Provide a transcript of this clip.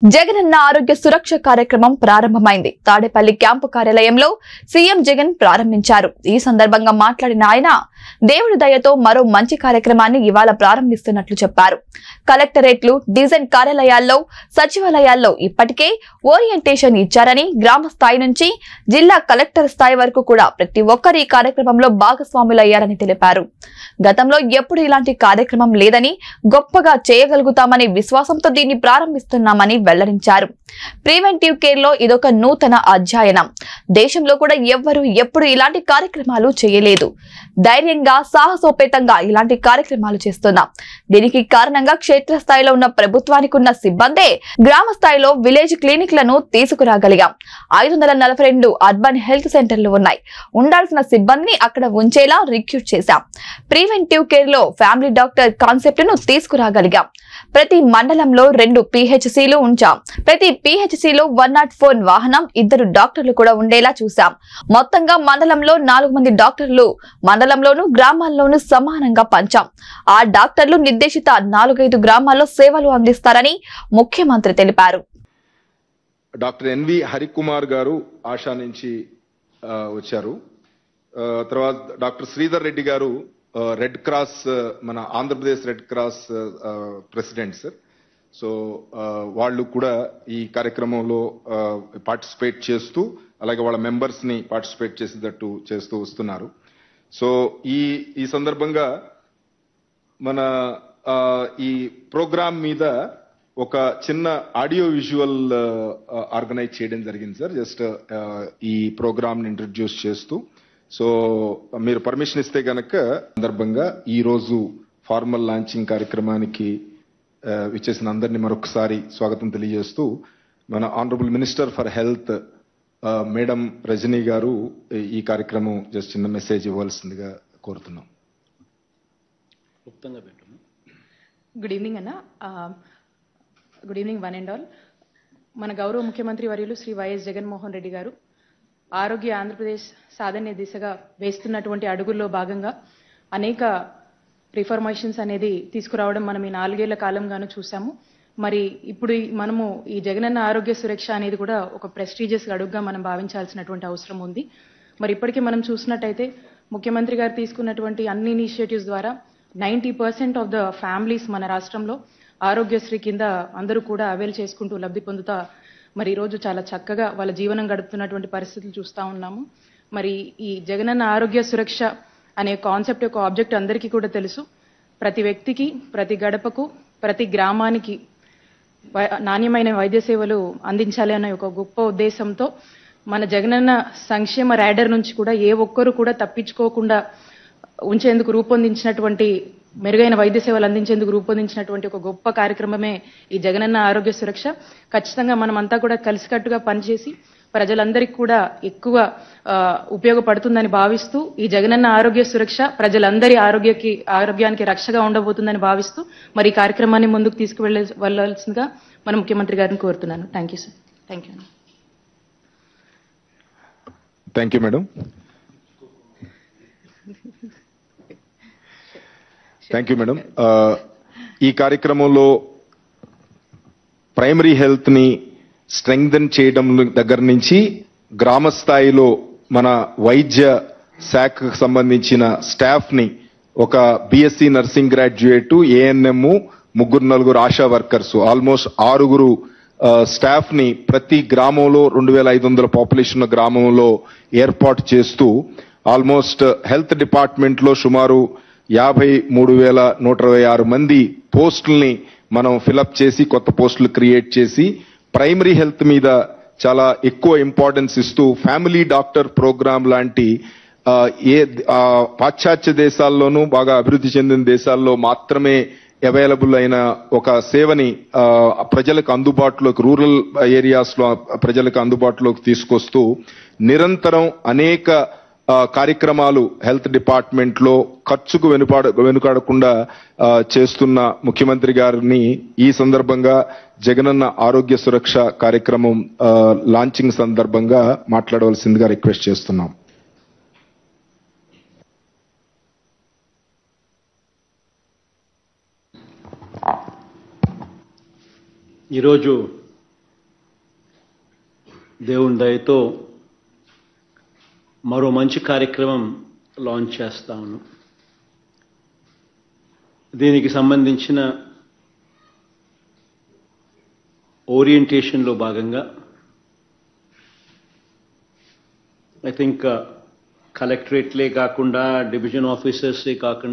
జగనన్న ఆరోగ్య సురక్ష కార్యక్రమం ప్రారంభమైంది తాడేపల్లి క్యాంపు కార్యాలయంలో సీఎం జగన్ ప్రారంభించారు ఈ సందర్భంగా మాట్లాడిన ఆయన దేవుడి దయతో మరో మంచి కార్యక్రమాన్ని ఇవాళ ప్రారంభిస్తున్నట్లు చెప్పారు కలెక్టరేట్లు డిజైన్ కార్యాలయాల్లో సచివాలయాల్లో ఇప్పటికే ఓరియంటేషన్ ఇచ్చారని గ్రామ స్థాయి నుంచి జిల్లా కలెక్టర్ స్థాయి వరకు కూడా ప్రతి ఒక్కరు ఈ కార్యక్రమంలో భాగస్వాములయ్యారని తెలిపారు గతంలో ఎప్పుడు ఇలాంటి కార్యక్రమం లేదని గొప్పగా చేయగలుగుతామనే విశ్వాసంతో దీన్ని ప్రారంభిస్తున్నామని వెల్లడించారు ప్రివెంటివ్ కేర్ లో ఇదొక నూతన అధ్యయనం దేశంలో కూడా ఎవ్వరూ ఎప్పుడు ఇలాంటి కార్యక్రమాలు చేయలేదు ధైర్యంగా సాహసోపేతంగా ఇలాంటి కార్యక్రమాలు చేస్తున్నాం దీనికి కారణంగా క్షేత్రస్థాయిలో ఉన్న ప్రభుత్వానికి ఉన్న సిబ్బందే గ్రామ స్థాయిలో విలేజ్ క్లినిక్లను తీసుకురాగలిగాం ఐదు వందల నలభై రెండు అర్బన్ హెల్త్ సెంటర్లు ఉన్నాయి ఉండాల్సిన సిబ్బందిని అక్కడ ఉంచేలా రిక్రూట్ చేశాం ప్రివెంటివ్ కేర్ లో ఫ్యామిలీ డాక్టర్ కాన్సెప్ట్ ను తీసుకురాగలిగాం ప్రతి మండలంలో రెండు పిహెచ్సిలు ఉంచాం ప్రతి పిహెచ్సిలో వన్ నాట్ ఫోర్ వాహనం ఇద్దరు డాక్టర్లు కూడా ఉండేలా చూశాం మొత్తంగా మండలంలో నాలుగు మంది డాక్టర్లు మండలంలోను గ్రామాల్లోనూ సమానంగా పంచాం ఆ డాక్టర్లు నిర్దేశిత నాలుగైదు గ్రామాల్లో సేవలు అందిస్తారని ముఖ్యమంత్రి తెలిపారు డాక్టర్ ఎన్వి హరికుమార్ గారు ఆశా నుంచి ఆ, వచ్చారు ఆ, తర్వాత డాక్టర్ శ్రీధర్ రెడ్డి గారు ఆ, రెడ్ క్రాస్ ఆ, మన ఆంధ్రప్రదేశ్ రెడ్ క్రాస్ ఆ, ప్రెసిడెంట్ సార్ సో ఆ, వాళ్ళు కూడా ఈ కార్యక్రమంలో ఆ, పార్టిసిపేట్ చేస్తూ అలాగే వాళ్ళ మెంబర్స్ ని పార్టిసిపేట్ చేసేటట్టు చేస్తూ వస్తున్నారు సో ఈ ఈ సందర్భంగా మన ఆ, ఈ ప్రోగ్రామ్ మీద ఒక చిన్న ఆడియో విజువల్ ఆర్గనైజ్ చేయడం జరిగింది సార్ జస్ట్ ఈ ప్రోగ్రామ్ ని ఇంట్రడ్యూస్ చేస్తూ సో మీరు పర్మిషన్ ఇస్తే గనక సందర్భంగా ఈ రోజు ఫార్మల్ లాంచింగ్ కార్యక్రమానికి ఆ, విచ్చేసిన అందరినీ మరొకసారి స్వాగతం తెలియజేస్తూ మన honourable minister for health madam Rajani గారు ఈ- ఈ కార్యక్రమం జస్ట్ చిన్న మెసేజ్ ఇవ్వాల్సిందిగా కోరుతున్నాం క్లుప్తంగా పెట్టు గుడ్ ఈవినింగ్ అన్న good evening one and all మన గౌరవ ముఖ్యమంత్రి వర్యులు శ్రీ వైఎస్ జగన్మోహన్ రెడ్డి గారు ఆరోగ్య ఆంధ్రప్రదేశ్ సాధన దిశగా వేస్తున్నటువంటి అడుగుల్లో భాగంగా అనేక రిఫర్మేషన్స్ అనేది తీసుకురావడం మనం ఈ నాలుగేళ్ల కాలంగాను చూసాము మరి ఇప్పుడు ఈ- మనము ఈ జగనన్న ఆరోగ్య సురక్ష అనేది కూడా ఒక ప్రెస్టీజియస్ అడుగుగా మనం భావించాల్సినటువంటి అవసరం ఉంది మరి ఇప్పటికీ మనం చూసినట్టయితే ముఖ్యమంత్రి గారు తీసుకున్నటువంటి అన్ని ఇనిషియేటివ్స్ ద్వారా ninety percent of the families మన రాష్ట్రంలో ఆరోగ్యశ్రీ కింద అందరూ కూడా అవైల్ చేసుకుంటూ లబ్ధి పొందుతా మరి ఈరోజు చాలా చక్కగా వాళ్ళ జీవనం గడుపుతున్నటువంటి పరిస్థితులు చూస్తూ ఉన్నాము మరి ఈ జగనన్న ఆరోగ్య సురక్ష అనే కాన్సెప్ట్ యొక్క ఆబ్జెక్ట్ అందరికీ కూడా తెలుసు ప్రతి వ్యక్తికి ప్రతి గడపకు ప్రతి గ్రామానికి వై- నాణ్యమైన వైద్య సేవలు అందించాలి అనే ఒక గొప్ప ఉద్దేశంతో మన జగనన్న సంక్షేమ ర్యాడర్ నుంచి కూడా ఏ ఒక్కరు కూడా తప్పించుకోకుండా ఉంచేందుకు రూపొందించినటువంటి మెరుగైన వైద్య సేవలు అందించేందుకు రూపొందించినటువంటి ఒక గొప్ప కార్యక్రమమే ఈ జగనన్న ఆరోగ్య సురక్ష ఖచ్చితంగా మనం అంతా కూడా కలిసికట్టుగా పనిచేసి ప్రజలందరికీ కూడా ఎక్కువ ఆ, ఉపయోగపడుతుందని భావిస్తూ ఈ జగనన్న ఆరోగ్య సురక్ష ప్రజలందరి ఆరోగ్యకి ఆరోగ్యానికి రక్షగా ఉండబోతుందని భావిస్తూ మరి ఈ కార్యక్రమాన్ని ముందుకు తీసుకువెళ్ళ వెళ్ళాల్సిందిగా మన ముఖ్యమంత్రి గారిని కోరుతున్నాను thank you sir thank you thank you madam thank you madam ఆ, ఈ కార్యక్రమంలో ప్రైమరీ హెల్త్ ని స్ట్రెంగ్థన్ చేయడం దగ్గర నుంచి గ్రామ స్థాయిలో మన వైద్య శాఖకు సంబంధించిన స్టాఫ్ ని ఒక బిఎస్సి నర్సింగ్ గ్రాడ్యుయేట్ ఏఎన్ఎం ముగ్గురు నలుగురు ఆశా వర్కర్స్ ఆల్మోస్ట్ ఆరుగురు ఆ, స్టాఫ్ ని ప్రతి గ్రామంలో రెండు వేల ఐదు వందల పాపులేషన్ ఉన్న గ్రామంలో ఏర్పాటు చేస్తూ ఆల్మోస్ట్ హెల్త్ డిపార్ట్మెంట్ లో సుమారు యాభై మూడు వేల నూట ఇరవై ఆరు మంది పోస్టుల్ని మనం ఫిలప్ చేసి కొత్త పోస్టులు క్రియేట్ చేసి ప్రైమరీ హెల్త్ మీద చాలా ఎక్కువ ఇంపార్టెన్స్ ఇస్తూ ఫ్యామిలీ డాక్టర్ ప్రోగ్రామ్ లాంటి ఆ, ఏ ఆ, పాశ్చాత్య దేశాల్లోనూ బాగా అభివృద్ధి చెందిన దేశాల్లో మాత్రమే అవైలబుల్ అయిన ఒక సేవని ఆ, ప్రజలకు అందుబాటులోకి రూరల్ ఏరియాస్ లో ప్రజలకు అందుబాటులోకి తీసుకొస్తూ నిరంతరం అనేక ఆ, కార్యక్రమాలు హెల్త్ డిపార్ట్మెంట్ లో ఖర్చుకు వెనుపాడ వెనుకాడకుండా ఆ, చేస్తున్న ముఖ్యమంత్రి గారిని ఈ సందర్భంగా జగనన్న ఆరోగ్య సురక్ష కార్యక్రమం ఆ, లాంచింగ్ సందర్భంగా మాట్లాడవలసిందిగా రిక్వెస్ట్ చేస్తున్నాం ఈరోజు దేవుని దయతో మరో మంచి కార్యక్రమం లాంచ్ చేస్తా ఉన్నాం దీనికి సంబంధించిన ఓరియంటేషన్లో భాగంగా ఐ థింక్ కలెక్టరేట్లే కాకుండా డివిజన్ ఆఫీసర్సే కాకుండా